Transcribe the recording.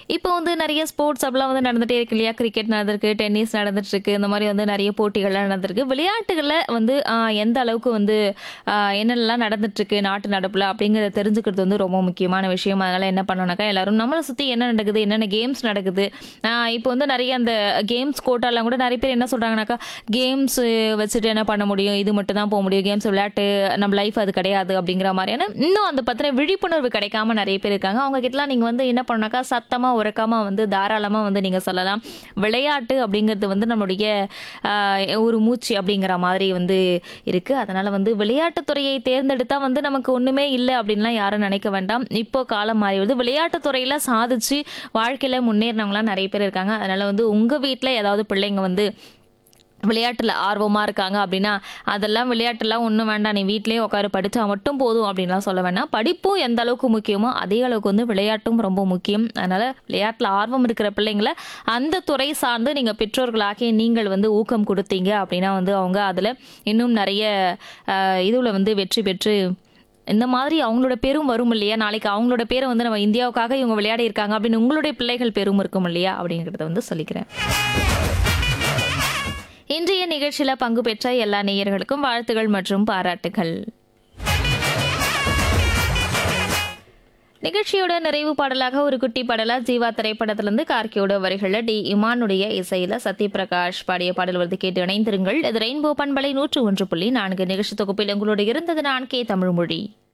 இப்போ வந்து நிறைய ஸ்போர்ட்ஸ் அப்படிலாம் வந்து நடந்துட்டே இருக்கு இல்லையா கிரிக்கெட் நடந்திருக்கு டென்னிஸ் நடந்துட்டு இருக்கு இந்த மாதிரி வந்து நிறைய போட்டிகள்லாம் நடந்திருக்கு விளையாட்டுகளில் வந்து ஆஹ், எந்த அளவுக்கு வந்து ஆஹ், என்னெல்லாம் நடந்துட்டு இருக்கு நாட்டு நடப்புல அப்படிங்கிறத தெரிஞ்சுக்கிறது வந்து ரொம்ப முக்கியமான விஷயம் அதனால என்ன பண்ணணும்னாக்கா எல்லாரும் நம்மளை சுற்றி என்ன நடக்குது என்னென்ன கேம்ஸ் நடக்குது ஆஹ், இப்போ வந்து நிறைய அந்த கேம்ஸ் கோட்டாலாம் கூட நிறைய பேர் என்ன சொல்றாங்கனாக்கா கேம்ஸ் வச்சுட்டு என்ன பண்ண முடியும் இது மட்டும் தான் போக முடியும் கேம்ஸ் விளையாட்டு நம்ம லைஃப் அது கிடையாது அப்படிங்கிற மாதிரியான இன்னும் அந்த பத்தின விழிப்புணர்வு கிடைக்காம நிறைய பேர் இருக்காங்க அவங்க கிட்டலாம் நீங்க வந்து என்ன பண்ணாக்கா சத்தமா உறக்காம வந்து தாராளமா வந்து நீங்க சொல்லலாம் விளையாட்டு அப்படிங்கிறது வந்து நம்மளுடைய ஆஹ், ஒரு மூச்சு அப்படிங்கிற மாதிரி வந்து இருக்கு அதனால வந்து விளையாட்டுத் துறையை தேர்ந்தெடுத்தா வந்து நமக்கு ஒண்ணுமே இல்லை அப்படின்லாம் யாரும் நினைக்க வேண்டாம் இப்போ காலம் மாறி வருது விளையாட்டுத் துறையில சாதிச்சு வாழ்க்கையில முன்னேறினவங்களாம் நிறைய பேர் இருக்காங்க அதனால வந்து உங்க வீட்ல ஏதாவது பிள்ளைங்க வந்து விளையாட்டில் ஆர்வமாக இருக்காங்க அப்படின்னா அதெல்லாம் விளையாட்டுலாம் ஒன்றும் வேண்டாம் நீ வீட்டிலேயே உட்காரு படித்தா மட்டும் போதும் அப்படின்லாம் சொல்ல வேண்டாம் படிப்பும் எந்த அளவுக்கு முக்கியமோ அதே அளவுக்கு வந்து விளையாட்டும் ரொம்ப முக்கியம் அதனால் விளையாட்டில் ஆர்வம் இருக்கிற பிள்ளைங்களை அந்த துறை சார்ந்து நீங்கள் பெற்றோர்களாகி நீங்கள் வந்து ஊக்கம் கொடுத்தீங்க அப்படின்னா வந்து அவங்க அதில் இன்னும் நிறைய இதுவில் வந்து வெற்றி பெற்று இந்த மாதிரி அவங்களோட பேரும் வரும் இல்லையா நாளைக்கு அவங்களோட பேரை வந்து நம்ம இந்தியாவுக்காக இவங்க விளையாடி இருக்காங்க அப்படின்னு உங்களுடைய பிள்ளைகள் பேரும் இருக்கும் இல்லையா அப்படிங்கிறத வந்து சொல்லிக்கிறேன் இன்றைய நிகழ்ச்சியில பங்கு பெற்ற எல்லா நேயர்களுக்கும் வாழ்த்துகள் மற்றும் பாராட்டுகள் நிகழ்ச்சியோட நிறைவு பாடலாக ஒரு குட்டி பாடலா ஜீவா திரைப்படத்திலிருந்து கார்கியோட வரிகள்ல டி இமானுடைய இசையில சத்யபிரகாஷ் பாடிய பாடல் வந்து கேட்டு இணைந்திருங்கள் இது ரெயின்போ பண்பலை நூற்று ஒன்று புள்ளி நான்கு நிகழ்ச்சி தொகுப்பில் உங்களோடு இருந்தது நான் கே தமிழ்மொழி